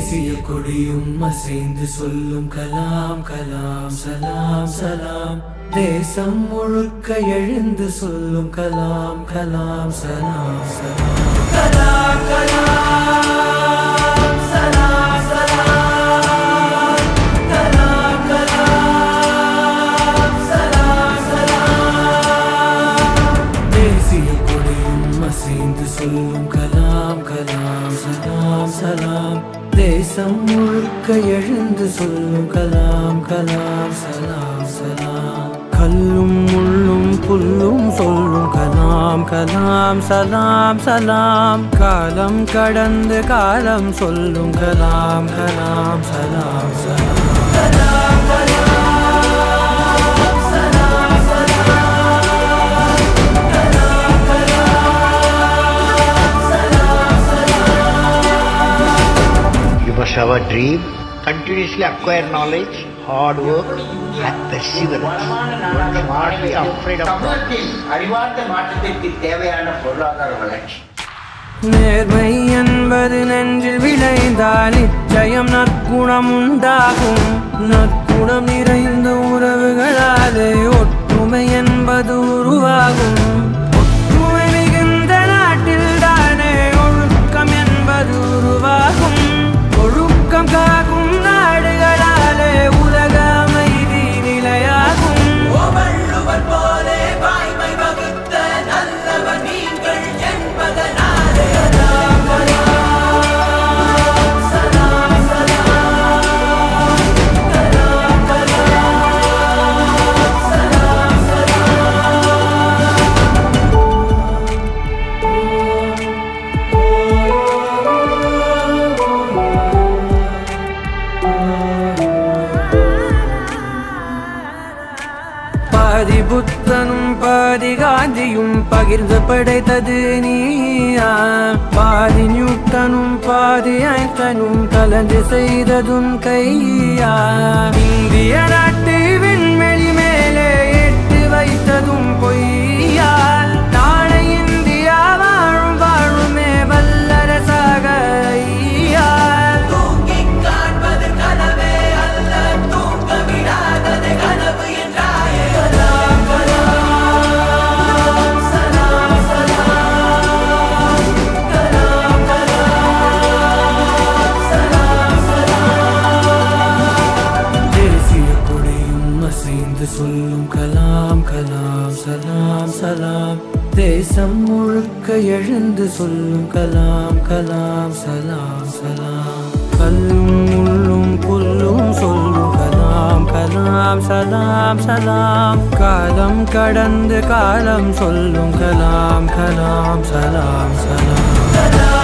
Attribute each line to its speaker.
Speaker 1: தேசிய கொடியும் அசைந்து சொல்லும் கலாம் கலாம் சலாம் சலாம் தேசம் முழுக்க எழுந்து சொல்லும் கலாம் கலாம் சலாம் சலாம் கலாம் கலாம் சலாம் சலாம் கலாம் கலாம் சலாம் சலாம் தேசிய கொடியும் அசைந்து சொல்லும் கலாம் கலாம் சலாம் சலாம் தேசம் முழுக்க எழுந்து சொல்லும் கலாம் கலாம் சலாம் சலாம் கல்லும் முள்ளும் புல்லும் சொல்லும் கலாம் கலாம் சலாம் சலாம் காலம் கடந்து காலம் சொல்லும் கலாம் கலாம் சலாம் சலாம் கலாம் கலாம் சலாம்
Speaker 2: You must have a dream, continuously acquire knowledge, hard work, and perseverance. One should not be afraid of
Speaker 3: சமூகத்தில் அறிவார்ந்த மாற்றத்திற்கு தேவையான பொருளாதார வளர்ச்சி
Speaker 1: நேர்மை என்பது நெஞ்சில் விளைந்தால் நிச்சயம் நற்குணம் உண்டாகும் நற்குணம் நிறைந்த உறவுகளாலே ஒற்றுமை என்பது உருவாகும் ஒற்றுமை மிகுந்த நாட்டில் தானே ஒழுக்கம் என்பது உருவாகும் ஒழுக்கம் காக்கும் நாடுகளாலே உலக அமைதி நிலையாகும் வள்ளுவர் போலே வாய்மை வகுத்த நல்லவர் நீங்கள் என்பதனாலே சலாம் சலாம் சலாம் சலாம் கலாம் கலாம் சலாம் பாதி புத்தனும் பாதி காந்தியும் பகிர்ந்து படைத்தது நீயா பாதி நியூட்டனும் பாதி ஐட்டனும் கலந்து செய்ததும் கையா இந்திய நாட்டு விண்வெளி மேலே எட்டு வைத்ததும் பொய்யால் நாளை இந்தியா வாழும் வாழுமே வல்லரசாக ஐயால் தூங்கிக் காண்பது கனவே அல்ல தூங்க விடாதது கனவு என்றாயே கலாம் கலாம் சலாம் சலாம் கலாம் கலாம் சலாம் சலாம் தேசிய கொடியும் அசைந்து சொல்லும் கலாம் கலாம் சலாம் சலாம் தேசம் முழுக்க எழுந்து சொல்லும் கலாம் கலாம் சலாம் சலாம் கல்லும் முள்ளும் புல்லும் சொல்லும் கலாம் கலாம் சலாம் சலாம் காலம் கடந்து காலம் சொல்லும் கலாம் கலாம் சலாம் சலாம்